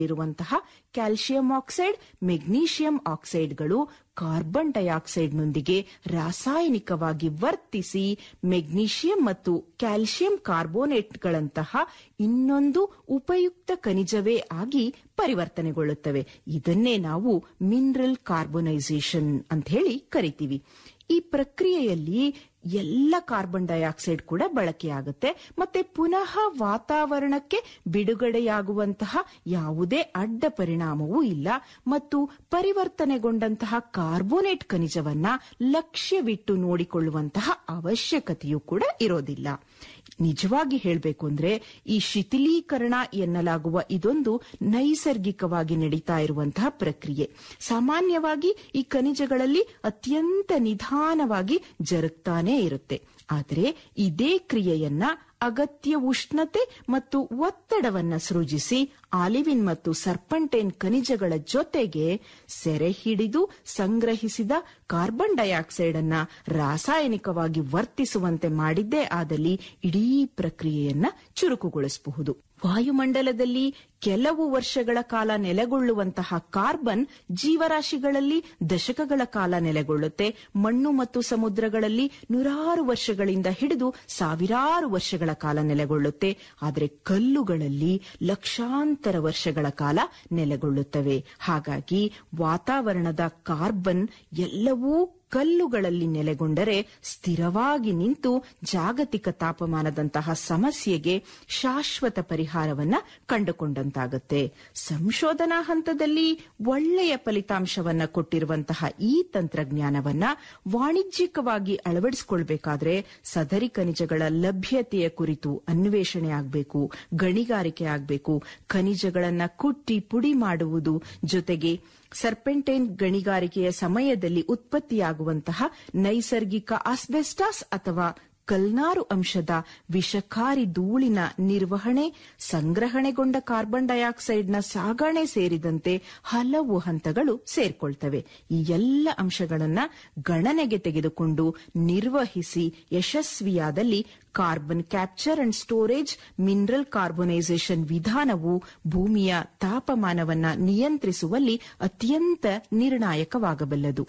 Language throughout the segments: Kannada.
ಇರುವಂತಹ ಕ್ಯಾಲ್ಸಿಯಂ ಆಕ್ಸೈಡ್ ಮೆಗ್ನೀಷಿಯಂ ಆಕ್ಸೈಡ್ಗಳು ಕಾರ್ಬನ್ ಡೈಆಕ್ಸೈಡ್ನೊಂದಿಗೆ ರಾಸಾಯನಿಕವಾಗಿ ವರ್ತಿಸಿ ಮೆಗ್ನೀಷಿಯಂ ಮತ್ತು ಕ್ಯಾಲ್ಸಿಯಂ ಕಾರ್ಬೋನೇಟ್ಗಳಂತಹ ಇನ್ನೊಂದು ಉಪಯುಕ್ತ ಖನಿಜವೇ ಆಗಿ ಪರಿವರ್ತನೆಗೊಳ್ಳುತ್ತವೆ ಇದನ್ನೇ ನಾವು ಮಿನರಲ್ ಕಾರ್ಬೊನೈಸೇಷನ್ ಅಂತ ಹೇಳಿ ಕರಿತೀವಿ ಈ ಪ್ರಕ್ರಿಯೆಯಲ್ಲಿ ಎಲ್ಲ ಕಾರ್ಬನ್ ಡೈಆಕ್ಸೈಡ್ ಕೂಡ ಬಳಕೆಯಾಗುತ್ತೆ ಮತ್ತೆ ಪುನಃ ವಾತಾವರಣಕ್ಕೆ ಬಿಡುಗಡೆಯಾಗುವಂತಹ ಯಾವುದೇ ಅಡ್ಡ ಪರಿಣಾಮವೂ ಇಲ್ಲ ಮತ್ತು ಪರಿವರ್ತನೆಗೊಂಡಂತಹ ಕಾರ್ಬೋನೇಟ್ ಖನಿಜವನ್ನ ಲಕ್ಷ್ಯವಿಟ್ಟು ನೋಡಿಕೊಳ್ಳುವಂತಹ ಅವಶ್ಯಕತೆಯೂ ಕೂಡ ಇರೋದಿಲ್ಲ ನಿಜವಾಗಿ ಹೇಳಬೇಕು ಅಂದ್ರೆ ಈ ಶಿಥಿಲೀಕರಣ ಎನ್ನಲಾಗುವ ಇದೊಂದು ನೈಸರ್ಗಿಕವಾಗಿ ನಡೀತಾ ಇರುವಂತಹ ಪ್ರಕ್ರಿಯೆ ಸಾಮಾನ್ಯವಾಗಿ ಈ ಖನಿಜಗಳಲ್ಲಿ ಅತ್ಯಂತ ನಿಧಾನವಾಗಿ ಜರುಗ್ತಾನೇ ಇರುತ್ತೆ ಆದರೆ ಇದೇ ಕ್ರಿಯೆಯನ್ನ ಅಗತ್ಯ ಉಷ್ಣತೆ ಮತ್ತು ಒತ್ತಡವನ್ನ ಸೃಜಿಸಿ ಆಲಿವಿನ್ ಮತ್ತು ಸರ್ಪಂಟೇನ್ ಖನಿಜಗಳ ಜೊತೆಗೆ ಸೆರೆ ಹಿಡಿದು ಸಂಗ್ರಹಿಸಿದ ಕಾರ್ಬನ್ ಡೈಆಕ್ಸೈಡ್ ಅನ್ನ ರಾಸಾಯನಿಕವಾಗಿ ವರ್ತಿಸುವಂತೆ ಮಾಡಿದ್ದೇ ಆದಲ್ಲಿ ಇಡೀ ಪ್ರಕ್ರಿಯೆಯನ್ನ ಚುರುಕುಗೊಳಿಸಬಹುದು ವಾಯುಮಂಡಲದಲ್ಲಿ ಕೆಲವು ವರ್ಷಗಳ ಕಾಲ ನೆಲೆಗೊಳ್ಳುವಂತಹ ಕಾರ್ಬನ್ ಜೀವರಾಶಿಗಳಲ್ಲಿ ದಶಕಗಳ ಕಾಲ ನೆಲೆಗೊಳ್ಳುತ್ತೆ ಮಣ್ಣು ಮತ್ತು ಸಮುದ್ರಗಳಲ್ಲಿ ನೂರಾರು ವರ್ಷಗಳಿಂದ ಹಿಡಿದು ಸಾವಿರಾರು ವರ್ಷಗಳ ಕಾಲ ನೆಲೆಗೊಳ್ಳುತ್ತೆ ಆದರೆ ಕಲ್ಲುಗಳಲ್ಲಿ ಲಕ್ಷಾಂತರ ವರ್ಷಗಳ ಕಾಲ ನೆಲೆಗೊಳ್ಳುತ್ತವೆ ಹಾಗಾಗಿ ವಾತಾವರಣದ ಕಾರ್ಬನ್ ಎಲ್ಲವೂ ಕಲ್ಲುಗಳಲ್ಲಿ ನೆಲೆಗೊಂಡರೆ ಸ್ಥಿರವಾಗಿ ನಿಂತು ಜಾಗತಿಕ ತಾಪಮಾನದಂತಹ ಸಮಸ್ಯೆಗೆ ಶಾಶ್ವತ ಪರಿಹಾರವನ್ನ ಕಂಡುಕೊಂಡಂತಾಗುತ್ತೆ ಸಂಶೋಧನಾ ಹಂತದಲ್ಲಿ ಒಳ್ಳೆಯ ಫಲಿತಾಂಶವನ್ನ ಕೊಟ್ಟಿರುವಂತಹ ಈ ತಂತ್ರಜ್ಞಾನವನ್ನ ವಾಣಿಜ್ಯಿಕವಾಗಿ ಅಳವಡಿಸಿಕೊಳ್ಬೇಕಾದ್ರೆ ಸದರಿ ಖನಿಜಗಳ ಲಭ್ಯತೆಯ ಕುರಿತು ಅನ್ವೇಷಣೆ ಆಗಬೇಕು ಗಣಿಗಾರಿಕೆ ಆಗಬೇಕು ಖನಿಜಗಳನ್ನ ಕುಟ್ಟಿ ಪುಡಿ ಮಾಡುವುದು ಜೊತೆಗೆ ಸರ್ಪೆಂಟೈನ್ ಗಣಿಗಾರಿಕೆಯ ಸಮಯದಲ್ಲಿ ಉತ್ಪತ್ತಿಯಾಗುವಂತಹ ನೈಸರ್ಗಿಕ ಆಸ್ಬೆಸ್ಟಾಸ್ ಅಥವಾ ಕಲ್ನಾರು ಅಂಶದ ವಿಷಕಾರಿ ಧೂಳಿನ ನಿರ್ವಹಣೆ ಸಂಗ್ರಹಣೆಗೊಂಡ ಕಾರ್ಬನ್ ಡೈಆಕ್ಸೈಡ್ನ ಸಾಗಣೆ ಸೇರಿದಂತೆ ಹಲವು ಹಂತಗಳು ಸೇರ್ಕೊಳ್ತವೆ ಈ ಎಲ್ಲ ಅಂಶಗಳನ್ನ ಗಣನೆಗೆ ತೆಗೆದುಕೊಂಡು ನಿರ್ವಹಿಸಿ ಯಶಸ್ವಿಯಾದಲ್ಲಿ carbon capture and storage mineral carbonisation ವಿಧಾನವು ಭೂಮಿಯ ತಾಪಮಾನವನ್ನ ನಿಯಂತ್ರಿಸುವಲ್ಲಿ ಅತ್ಯಂತ ನಿರ್ಣಾಯಕವಾಗಬಲ್ಲದು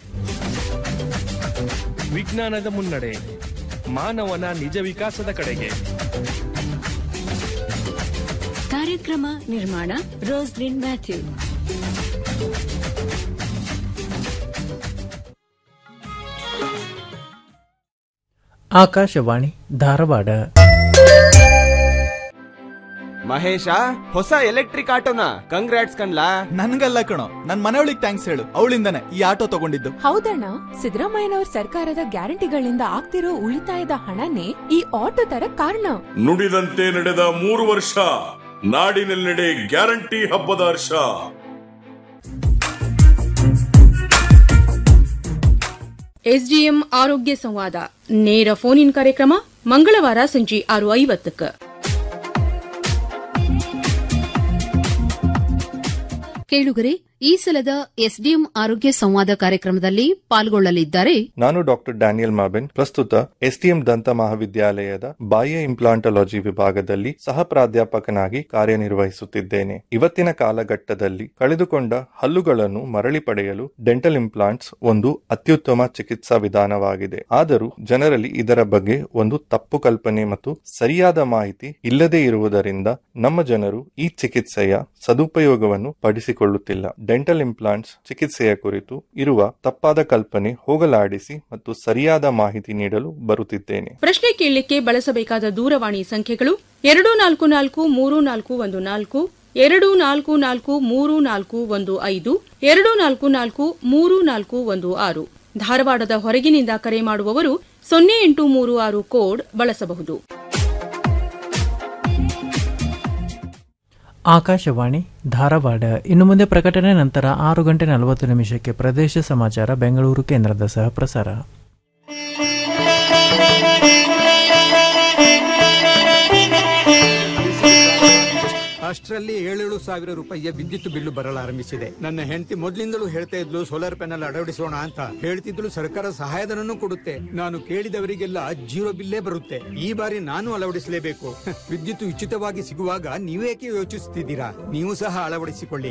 ವಿಜ್ಞಾನದ ಮುನ್ನಡೆ ಮಾನವನ ನಿಜ ವಿಕಾಸದ ಕಡೆಗೆ ಕಾರ್ಯಕ್ರಮ ನಿರ್ಮಾಣ ರೋಸ್ಲಿನ್ ಮ್ಯಾಥ್ಯೂ ಆಕಾಶವಾಣಿ ಧಾರವಾಡ ಮಹೇಶ ಹೊಸ ಎಲೆಕ್ಟ್ರಿಕ್ ಆಟೋನ ಕಂಗ್ರಾಟ್ಸ್ ಕಣ್ಲಾ ನನ್ಗಲ್ಲ ಕಣೋ ನನ್ ಮನೆಯೊಳಿಗೆ ಥ್ಯಾಂಕ್ಸ್ ಹೇಳು ಅವಳಿಂದಾನೆ ಈ ಆಟೋ ತಗೊಂಡಿದ್ದು ಹೌದಣ್ಣ ಸಿದ್ದರಾಮಯ್ಯನವ್ರ ಸರ್ಕಾರದ ಗ್ಯಾರಂಟಿಗಳಿಂದ ಆಗ್ತಿರೋ ಉಳಿತಾಯದ ಹಣನೇ ಈ ಆಟೋ ತರ ಕಾರಣ ನುಡಿದಂತೆ ನಡೆದ ಮೂರು ವರ್ಷ ನಾಡಿನೆಲ್ಲೆಡೆ ಗ್ಯಾರಂಟಿ ಹಬ್ಬದ ಹರ್ಷ ಎಸ್ಡಿಎಂ ಆರೋಗ್ಯ ಸಂವಾದ ನೇರ ಫೋನ್ ಇನ್ ಕಾರ್ಯಕ್ರಮ ಮಂಗಳವಾರ ಸಂಜೆ ಆರು ಐವತ್ತಕ್ಕೆ ಕೇಳುಗರೆ ಈ ಸಲದ ಎಸ್ಡಿಎಂ ಆರೋಗ್ಯ ಸಂವಾದ ಕಾರ್ಯಕ್ರಮದಲ್ಲಿ ಪಾಲ್ಗೊಳ್ಳಲಿದ್ದಾರೆ ನಾನು ಡಾಕ್ಟರ್ ಡ್ಯಾನಿಯಲ್ ಮಾಬಿನ್ ಪ್ರಸ್ತುತ ಎಸ್ಟಿಎಂ ದಂತ ಮಹಾವಿದ್ಯಾಲಯದ ಬಾಹ್ಯ ಇಂಪ್ಲಾಂಟಾಲಜಿ ವಿಭಾಗದಲ್ಲಿ ಸಹ ಪ್ರಾಧ್ಯಾಪಕನಾಗಿ ಕಾರ್ಯನಿರ್ವಹಿಸುತ್ತಿದ್ದೇನೆ ಇವತ್ತಿನ ಕಾಲಘಟ್ಟದಲ್ಲಿ ಕಳೆದುಕೊಂಡ ಹಲ್ಲುಗಳನ್ನು ಮರಳಿ ಪಡೆಯಲು ಡೆಂಟಲ್ ಇಂಪ್ಲಾಂಟ್ಸ್ ಒಂದು ಅತ್ಯುತ್ತಮ ಚಿಕಿತ್ಸಾ ವಿಧಾನವಾಗಿದೆ ಆದರೂ ಜನರಲ್ಲಿ ಇದರ ಬಗ್ಗೆ ಒಂದು ತಪ್ಪು ಕಲ್ಪನೆ ಮತ್ತು ಸರಿಯಾದ ಮಾಹಿತಿ ಇಲ್ಲದೇ ಇರುವುದರಿಂದ ನಮ್ಮ ಜನರು ಈ ಚಿಕಿತ್ಸೆಯ ಸದುಪಯೋಗವನ್ನು ಪಡಿಸಿಕೊಳ್ಳುತ್ತಿಲ್ಲ ಡೆಂಟಲ್ ಇಂಪ್ಲಾಂಟ್ಸ್ ಚಿಕಿತ್ಸೆಯ ಕುರಿತು ಇರುವ ತಪ್ಪಾದ ಕಲ್ಪನೆ ಹೋಗಲಾಡಿಸಿ ಮತ್ತು ಸರಿಯಾದ ಮಾಹಿತಿ ನೀಡಲು ಬರುತ್ತಿದ್ದೇನೆ ಪ್ರಶ್ನೆ ಕೇಳಲಿಕ್ಕೆ ಬಳಸಬೇಕಾದ ದೂರವಾಣಿ ಸಂಖ್ಯೆಗಳು ಎರಡು ನಾಲ್ಕು ನಾಲ್ಕು ಮೂರು ನಾಲ್ಕು ಒಂದು ನಾಲ್ಕು ಎರಡು ನಾಲ್ಕು ನಾಲ್ಕು ಮೂರು ನಾಲ್ಕು ಒಂದು ಐದು ಎರಡು ನಾಲ್ಕು ನಾಲ್ಕು ಮೂರು ನಾಲ್ಕು ಒಂದು ಆರು ಧಾರವಾಡದ ಹೊರಗಿನಿಂದ ಕರೆ ಮಾಡುವವರು ಸೊನ್ನೆ ಎಂಟು ಮೂರು ಆರು ಕೋಡ್ ಬಳಸಬಹುದು ಆಕಾಶವಾಣಿ ಧಾರವಾಡ ಇನ್ನು ಮುಂದೆ ಪ್ರಕಟಣೆ ನಂತರ ಆರು ಗಂಟೆ ನಲವತ್ತು ನಿಮಿಷಕ್ಕೆ ಪ್ರದೇಶ ಸಮಾಚಾರ ಬೆಂಗಳೂರು ಕೇಂದ್ರದ ಸಹ ಪ್ರಸಾರ ಅಷ್ಟರಲ್ಲಿ ಏಳೇಳು ಸಾವಿರ ರೂಪಾಯಿಯ ವಿದ್ಯುತ್ ಬಿಲ್ಲು ಬರಲಾರಂಭಿಸಿದೆ ನನ್ನ ಹೆಂಡತಿ ಮೊದ್ಲಿಂದಲೂ ಹೇಳ್ತಾ ಇದ್ಲು ಸೋಲಾರ್ ಪ್ಯಾನಲ್ ಅಳವಡಿಸೋಣ ಅಂತ ಹೇಳ್ತಿದ್ಲು ಸರ್ಕಾರ ಸಹಾಯಧನನೂ ಕೊಡುತ್ತೆ ನಾನು ಕೇಳಿದವರಿಗೆಲ್ಲ ಜೀರೋ ಬಿಲ್ಲೇ ಬರುತ್ತೆ ಈ ಬಾರಿ ನಾನು ಅಳವಡಿಸಲೇಬೇಕು ವಿದ್ಯುತ್ ಉಚಿತವಾಗಿ ಸಿಗುವಾಗ ನೀವೇಕೆ ಯೋಚಿಸುತ್ತಿದ್ದೀರಾ ನೀವು ಸಹ ಅಳವಡಿಸಿಕೊಳ್ಳಿ